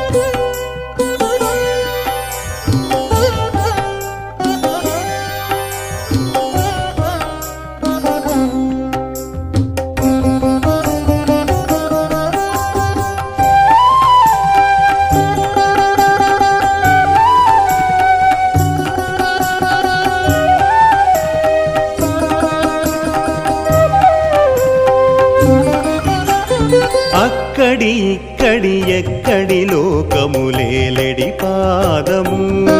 అక్కడి ఇక్కడి ఎక్కడి లోకములేలెడి పాదము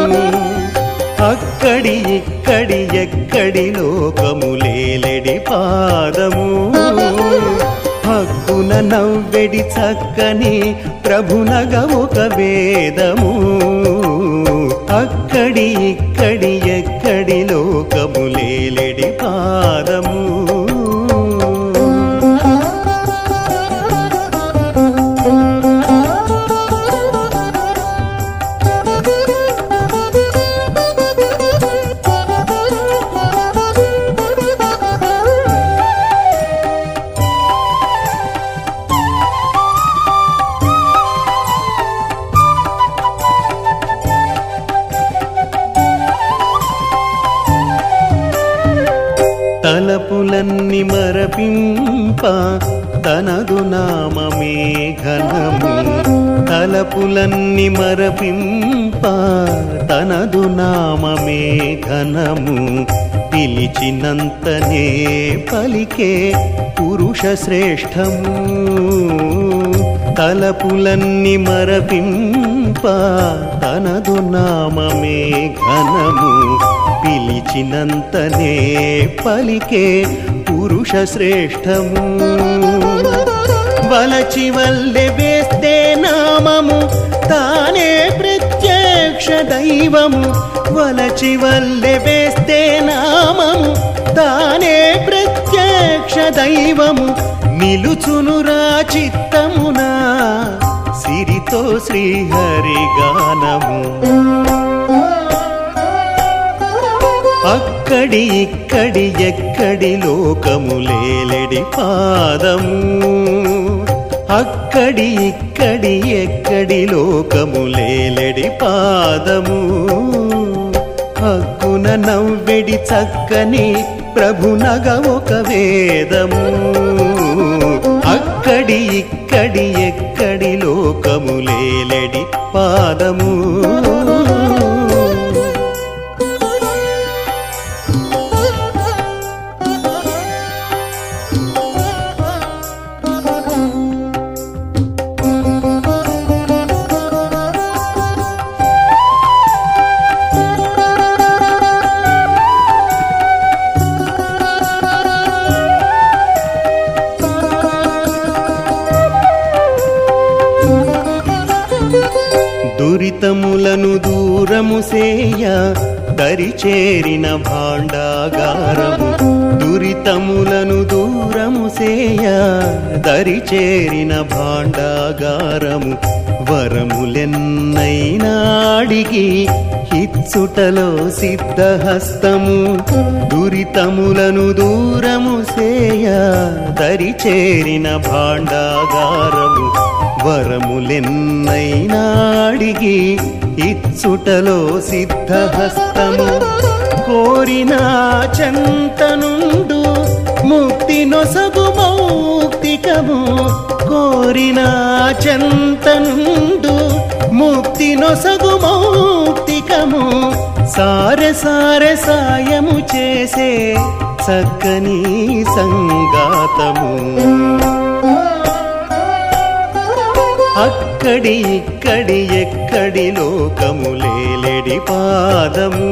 అక్కడి ఇక్కడి ఎక్కడి లోకములేలెడి పాదము హక్కున నవ్వెడి చక్కని ప్రభునగ ఒక వేదము అక్కడి ఇక్కడి ఎక్కడి లోకములేలెడి పాదము తలపులన్ని మరపింప తనదు నామమే ఘనము తలపులన్ని మరపింప తనదు నామమే ఘనము పిలిచినంతనే పలికే పురుష శ్రేష్టము తలపులన్ని మరపింప తనదు నామమే ఘనము పిలిచినంతనే పలికే పురుష శ్రేష్టము వలచి వల్లె వేస్తే నామము తానే ప్రత్యక్ష దైవము వలచి వల్లె వేస్తే నామము తానే ప్రత్యక్ష దైవము నిలుచునురా చిత్తమునా సిరితో శ్రీహరి గానము అక్కడి ఇక్కడి ఎక్కడి లోకములేలెడి పాదము అక్కడి ఇక్కడి ఎక్కడి లోకములేలెడి పాదము హక్కున నవ్వెడి చక్కని ప్రభునగ ఒక వేదము అక్కడి ఇక్కడి ఎక్కడి లోకములేలెడి పాదము దురితములను దూరము సేయ దరిచేరిన భాండాగారము దురితములను దూరము సేయ దరిచేరిన భాండాగారము వరములెన్నైనా అడిగి హిత్సుటలో సిద్ధహస్తము దురితములను దూరము సేయ దరిచేరిన భాండాగారము వరములెన్నైనా అడిగి ఇచ్చుటలో సిద్ధహస్తము కోరిన చెంతనుండు ముక్తి నొసగు మౌక్తికము కోరిన చెంతనుండు ముక్తి నొసగు మౌక్తికము సారె సారె సాయము చేసే చక్కని సంగాతము అక్కడి ఇక్కడి ఎక్కడి లోకములేలెడి పాదము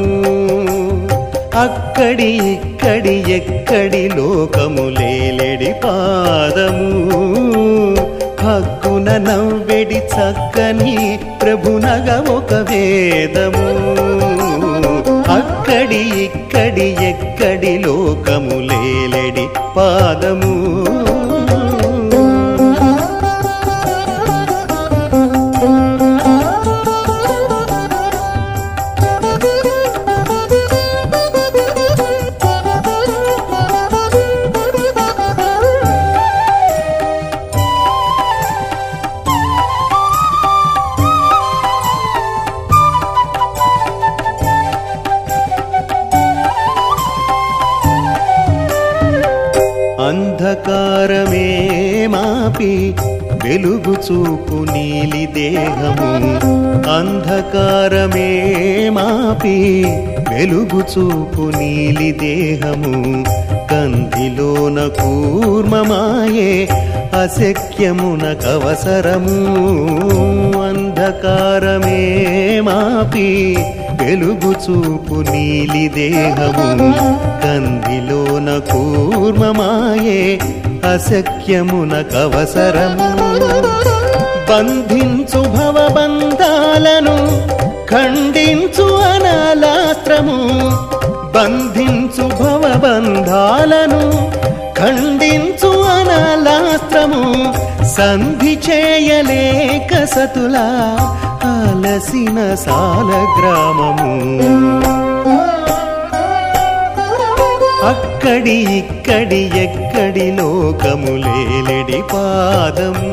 అక్కడి ఇక్కడి ఎక్కడి లోకములేలెడి పాదము హక్కున నవ్వెడి చక్కని ప్రభునగ ఒక వేదము అక్కడి ఇక్కడి ఎక్కడి లోకములేలెడి పాదము వెలుగు చూపు నీలి దేహము అంధకారమే మాపి వెలుగు చూపు నీలి దేహము కందిలోన కూర్మమాయే అశక్యమున కవసరము అంధకారమే మాపి వెలుగు చూపు నీలి దేహము కందిలోన కూర్మమాయే అశక్యమున కవసరము బంధించు భవబంధాలను ఖండించు అనాలాస్త్రము బంధించు భవబంధాలను ఖండించు అనాలాస్త్రము సంధి చేయలేక సతులా అలసిన సాల గ్రామము అక్కడి ఇక్కడి ఎక్కడి లోకములేలెడి పాదము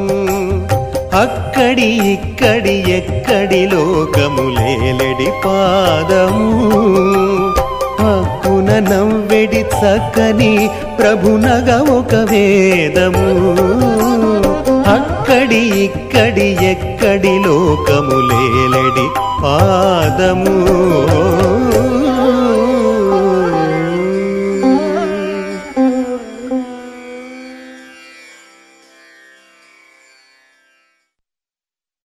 అక్కడి ఇక్కడి ఎక్కడి లోకములేలెడి పాదము హక్కున నవ్వెడి చక్కని ప్రభునగ ఒక వేదము అక్కడి ఇక్కడి ఎక్కడి లోకములేలెడి పాదము